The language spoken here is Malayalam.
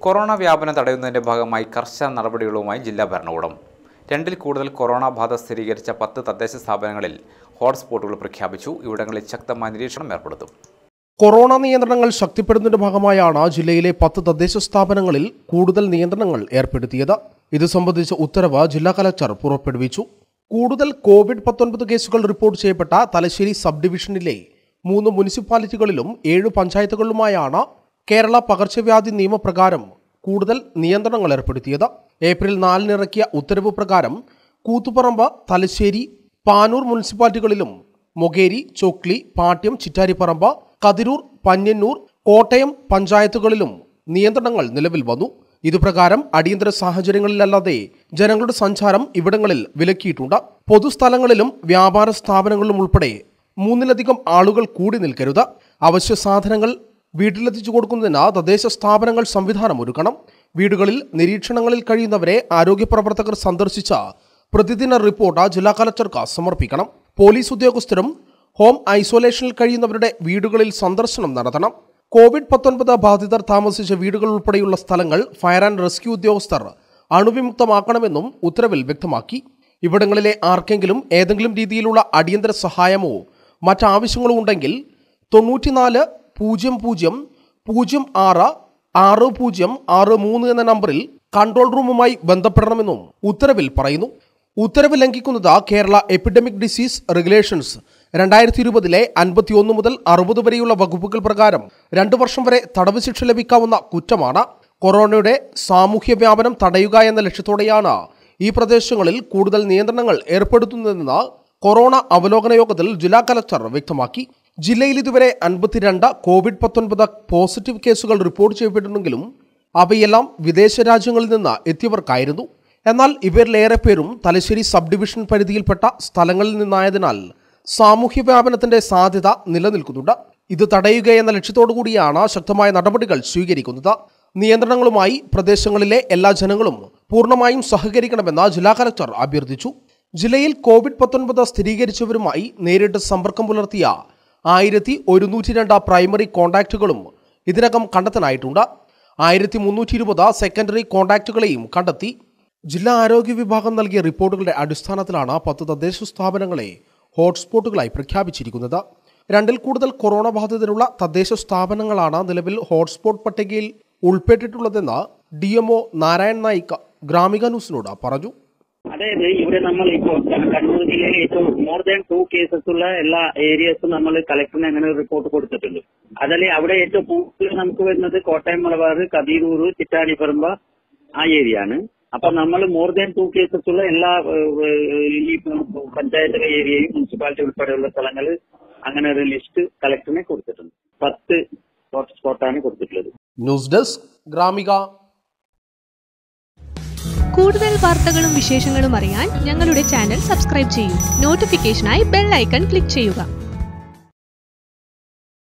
കൊറോണ വ്യാപനം തടയുന്നതിന്റെ ഭാഗമായി കർശന നടപടികളുമായി ജില്ലാ ഭരണകൂടം രണ്ടിൽ കൂടുതൽ കൊറോണ ബാധ സ്ഥിരീകരിച്ച പത്ത് തദ്ദേശ സ്ഥാപനങ്ങളിൽ ഹോട്ട്സ്പോട്ടുകൾ പ്രഖ്യാപിച്ചു ഇവിടങ്ങളിൽ ശക്തമായ നിരീക്ഷണം ഏർപ്പെടുത്തും കൊറോണ നിയന്ത്രണങ്ങൾ ശക്തിപ്പെടുന്നതിന്റെ ഭാഗമായാണ് ജില്ലയിലെ പത്ത് തദ്ദേശ സ്ഥാപനങ്ങളിൽ കൂടുതൽ നിയന്ത്രണങ്ങൾ ഏർപ്പെടുത്തിയത് ഇത് സംബന്ധിച്ച ഉത്തരവ് ജില്ലാ കലക്ടർ പുറപ്പെടുവിച്ചു കൂടുതൽ കോവിഡ് പത്തൊൻപത് കേസുകൾ റിപ്പോർട്ട് ചെയ്യപ്പെട്ട തലശ്ശേരി സബ് ഡിവിഷനിലെ മൂന്ന് മുനിസിപ്പാലിറ്റികളിലും ഏഴ് പഞ്ചായത്തുകളിലുമായാണ് കേരള പകർച്ചവ്യാധി നിയമപ്രകാരം കൂടുതൽ നിയന്ത്രണങ്ങൾ ഏർപ്പെടുത്തിയത് ഏപ്രിൽ നാലിനിറക്കിയ ഉത്തരവ് പ്രകാരം കൂത്തുപറമ്പ് തലശ്ശേരി പാനൂർ മുനിസിപ്പാലിറ്റികളിലും മൊകേരി ചൊക്ലി പാട്യം ചിറ്റാരിപ്പറമ്പ് കതിരൂർ പന്യന്നൂർ കോട്ടയം പഞ്ചായത്തുകളിലും നിയന്ത്രണങ്ങൾ നിലവിൽ വന്നു ഇതുപ്രകാരം അടിയന്തര സാഹചര്യങ്ങളിലല്ലാതെ ജനങ്ങളുടെ സഞ്ചാരം ഇവിടങ്ങളിൽ വിലക്കിയിട്ടുണ്ട് പൊതുസ്ഥലങ്ങളിലും വ്യാപാര സ്ഥാപനങ്ങളിലും ഉൾപ്പെടെ മൂന്നിലധികം ആളുകൾ കൂടി നിൽക്കരുത് അവശ്യ സാധനങ്ങൾ വീട്ടിലെത്തിച്ചു കൊടുക്കുന്നതിന് തദ്ദേശ സ്ഥാപനങ്ങൾ സംവിധാനം ഒരുക്കണം വീടുകളിൽ നിരീക്ഷണങ്ങളിൽ കഴിയുന്നവരെ ആരോഗ്യ പ്രവർത്തകർ സന്ദർശിച്ച പ്രതിദിന റിപ്പോർട്ട് ജില്ലാ കലക്ടർക്ക് സമർപ്പിക്കണം പോലീസ് ഉദ്യോഗസ്ഥരും ഹോം ഐസൊലേഷനിൽ കഴിയുന്നവരുടെ വീടുകളിൽ സന്ദർശനം നടത്തണം കോവിഡ് പത്തൊൻപത് ബാധിതർ താമസിച്ച വീടുകൾ ഉൾപ്പെടെയുള്ള സ്ഥലങ്ങൾ ഫയർ ആൻഡ് റെസ്ക്യൂ ഉദ്യോഗസ്ഥർ അണുവിമുക്തമാക്കണമെന്നും ഉത്തരവിൽ വ്യക്തമാക്കി ഇവിടങ്ങളിലെ ആർക്കെങ്കിലും ഏതെങ്കിലും രീതിയിലുള്ള അടിയന്തര സഹായമോ മറ്റാവശ്യങ്ങളോ ഉണ്ടെങ്കിൽ തൊണ്ണൂറ്റിനാല് പൂജ്യം പൂജ്യം പൂജ്യം ആറ് ആറ് പൂജ്യം ആറ് മൂന്ന് എന്ന നമ്പറിൽ കൺട്രോൾ റൂമുമായി ബന്ധപ്പെടണമെന്നും ഉത്തരവിൽ പറയുന്നു ഉത്തരവ് ലംഘിക്കുന്നത് കേരള എപ്പിഡമിക് ഡിസീസ് റെഗുലേഷൻസ് രണ്ടായിരത്തി ഇരുപതിലെ അൻപത്തിയൊന്ന് മുതൽ അറുപത് വരെയുള്ള വകുപ്പുകൾ പ്രകാരം രണ്ടു വർഷം വരെ തടവ് ശിക്ഷ ലഭിക്കാവുന്ന കുറ്റമാണ് കൊറോണയുടെ സാമൂഹ്യ വ്യാപനം തടയുക എന്ന ലക്ഷ്യത്തോടെയാണ് ഈ പ്രദേശങ്ങളിൽ കൂടുതൽ നിയന്ത്രണങ്ങൾ ഏർപ്പെടുത്തുന്നതെന്ന് കൊറോണ അവലോകന യോഗത്തിൽ ജില്ലാ കലക്ടർ വ്യക്തമാക്കി ജില്ലയിൽ ഇതുവരെ അൻപത്തിരണ്ട് കോവിഡ് പത്തൊൻപത് പോസിറ്റീവ് കേസുകൾ റിപ്പോർട്ട് ചെയ്യപ്പെട്ടിട്ടുണ്ടെങ്കിലും അവയെല്ലാം വിദേശ രാജ്യങ്ങളിൽ നിന്ന് എത്തിയവർക്കായിരുന്നു എന്നാൽ ഇവരിലേറെ പേരും തലശ്ശേരി സബ് ഡിവിഷൻ പരിധിയിൽപ്പെട്ട സ്ഥലങ്ങളിൽ നിന്നായതിനാൽ സാമൂഹ്യ വ്യാപനത്തിന്റെ സാധ്യത നിലനിൽക്കുന്നുണ്ട് ഇത് തടയുക എന്ന ലക്ഷ്യത്തോടു കൂടിയാണ് ശക്തമായ നടപടികൾ സ്വീകരിക്കുന്നത് നിയന്ത്രണങ്ങളുമായി പ്രദേശങ്ങളിലെ എല്ലാ ജനങ്ങളും പൂർണ്ണമായും സഹകരിക്കണമെന്ന് ജില്ലാ കലക്ടർ അഭ്യർത്ഥിച്ചു ജില്ലയിൽ കോവിഡ് പത്തൊൻപത് സ്ഥിരീകരിച്ചവരുമായി നേരിട്ട് സമ്പർക്കം പുലർത്തിയ ആയിരത്തി ഒരുന്നൂറ്റി രണ്ട് പ്രൈമറി കോണ്ടാക്റ്റുകളും ഇതിനകം കണ്ടെത്താനായിട്ടുണ്ട് ആയിരത്തി മുന്നൂറ്റി ഇരുപത് സെക്കൻഡറി കോണ്ടാക്റ്റുകളെയും കണ്ടെത്തി ജില്ലാ ആരോഗ്യ വിഭാഗം നൽകിയ റിപ്പോർട്ടുകളുടെ അടിസ്ഥാനത്തിലാണ് പത്ത് തദ്ദേശ സ്ഥാപനങ്ങളെ ഹോട്ട്സ്പോട്ടുകളായി പ്രഖ്യാപിച്ചിരിക്കുന്നത് രണ്ടിൽ കൂടുതൽ കൊറോണ ബാധിതരുള്ള തദ്ദേശ സ്ഥാപനങ്ങളാണ് നിലവിൽ ഹോട്ട്സ്പോട്ട് പട്ടികയിൽ ഉൾപ്പെട്ടിട്ടുള്ളതെന്ന് ഡി എംഒ നാരായൺ നായിക് ഗ്രാമിക ന്യൂസിനോട് പറഞ്ഞു അതായത് ഇവിടെ നമ്മൾ ഇപ്പോൾ കണ്ണൂർ ജില്ലയിൽ ഏറ്റവും മോർ ദാൻ ടു കേസസ് ഉള്ള എല്ലാ ഏരിയസും നമ്മൾ കളക്ടറിന് അങ്ങനെ ഒരു റിപ്പോർട്ട് കൊടുത്തിട്ടുണ്ട് അതിൽ അവിടെ ഏറ്റവും കൂടുതൽ നമുക്ക് വരുന്നത് കോട്ടയം മലബാർ കതിരൂർ ചിറ്റാടിപ്പറമ്പ ആ ഏരിയ ആണ് അപ്പൊ നമ്മൾ മോർ ദാൻ ടു കേസസ് ഉള്ള എല്ലാ ഏഹ്, ഏഹ്, ഈ പഞ്ചായത്ത് ഏരിയയും മുനിസിപ്പാലിറ്റി ഉൾപ്പെടെയുള്ള സ്ഥലങ്ങൾ അങ്ങനെ ഒരു ലിസ്റ്റ് കളക്ടറിനെ കൊടുത്തിട്ടുണ്ട് പത്ത് ഹോട്ട്സ്പോട്ടാണ് കൊടുത്തിട്ടുള്ളത് ന്യൂസ് ഡെസ്ക് ഗ്രാമിക കൂടുതൽ വാർത്തകളും വിശേഷങ്ങളും അറിയാൻ ഞങ്ങളുടെ ചാനൽ സബ്സ്ക്രൈബ് ചെയ്യൂ നോട്ടിഫിക്കേഷനായി ബെൽ ഐക്കൺ ക്ലിക്ക് ചെയ്യുക